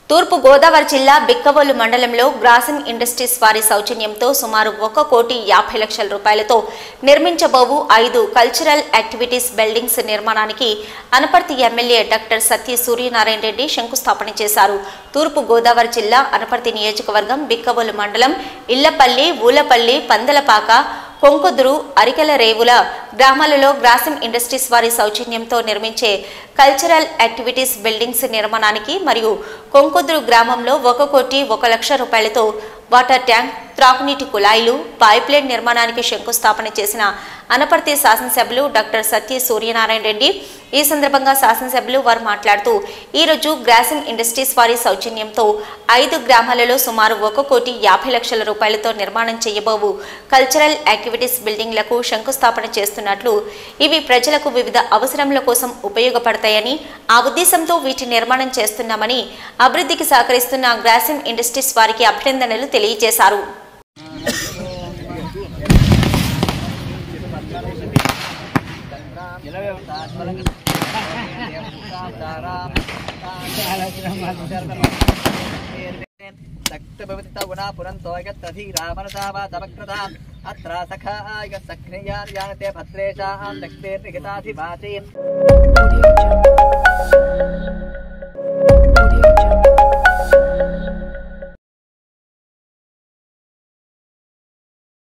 తూర్పు గోదావరి జిల్లా బిక్కవోలు మండలంలో గ్రాసిమ్ ఇండస్ట్రీస్ వారి సౌజన్యంతో సుమారు ఒక కోటి యాభై లక్షల రూపాయలతో నిర్మించబోవు ఐదు కల్చరల్ యాక్టివిటీస్ బిల్డింగ్స్ నిర్మాణానికి అనపర్తి ఎమ్మెల్యే డాక్టర్ సత్య సూర్యనారాయణ రెడ్డి శంకుస్థాపన చేశారు తూర్పు గోదావరి జిల్లా అనపర్తి నియోజకవర్గం బిక్కవోలు మండలం ఇళ్లపల్లి ఊలపల్లి పందలపాక కొంకుదురు అరికెల రేవుల గ్రామాలలో గ్రాసిమ్ ఇండస్ట్రీస్ వారి సౌజన్యంతో నిర్మించే కల్చరల్ యాక్టివిటీస్ బిల్డింగ్స్ నిర్మాణానికి మరియు కొంకుదురు గ్రామంలో ఒక కోటి ఒక లక్ష రూపాయలతో వాటర్ ట్యాంక్ త్రాగునీటి కుళాయిలు పైప్లైన్ నిర్మాణానికి శంకుస్థాపన చేసిన అనపర్తి శాసనసభ్యులు డాక్టర్ సత్య సూర్యనారాయణ రెడ్డి ఈ సందర్భంగా శాసనసభ్యులు వారు మాట్లాడుతూ ఈరోజు గ్రాసిమ్ ఇండస్ట్రీస్ వారి సౌజన్యంతో ఐదు గ్రామాలలో సుమారు ఒక కోటి యాభై లక్షల రూపాయలతో నిర్మాణం చేయబోవు కల్చరల్ యాక్టివిటీస్ బిల్డింగ్లకు శంకుస్థాపన చేస్తున్నట్లు ఇవి ప్రజలకు వివిధ అవసరముల కోసం ఉపయోగపడతాయని ఆ ఉద్దేశంతో వీటి నిర్మాణం చేస్తున్నామని అభివృద్ధికి సహకరిస్తున్న గ్రాసిమ్ ఇండస్ట్రీస్ వారికి అభినందనలు తెలియజేశారు అత్ర సఖాయ సఖ్రియాన్ యానతే భద్రేషాం దక్షిణేర్నిహితాధిపాతి